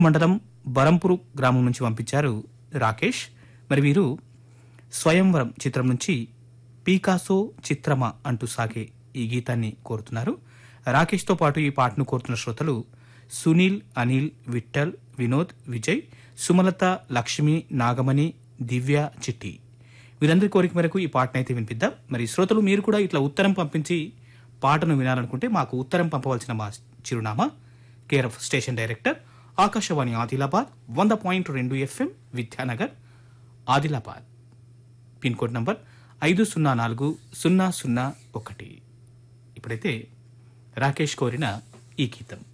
మండలం బరంపురు గ్రామం నుంచి పంపించారు రాకేష్ మరి వీరు స్వయంవరం చిత్రం నుంచి పీకాసో చిత్రమ అంటూ సాగే ఈ గీతాన్ని కోరుతున్నారు రాకేష్తో పాటు ఈ పాటను కోరుతున్న శ్రోతలు సునీల్ అనిల్ విఠల్ వినోద్ విజయ్ సుమలత లక్ష్మి నాగమణి దివ్య చిట్టి వీరందరి కోరిక మేరకు ఈ పాటను అయితే వినిపిద్దాం మరి శ్రోతలు మీరు కూడా ఇట్లా ఉత్తరం పంపించి పాటను వినాలనుకుంటే మాకు ఉత్తరం పంపవలసిన మా చిరునామా care of station director Akashvani Adilabad వంద పాయింట్ రెండు FM Vidyanagar Adilabad pin code number ఐదు సున్నా నాలుగు సున్నా సున్నా ఒకటి ఇప్పుడైతే రాకేష్ కోరిన ఈ గీతం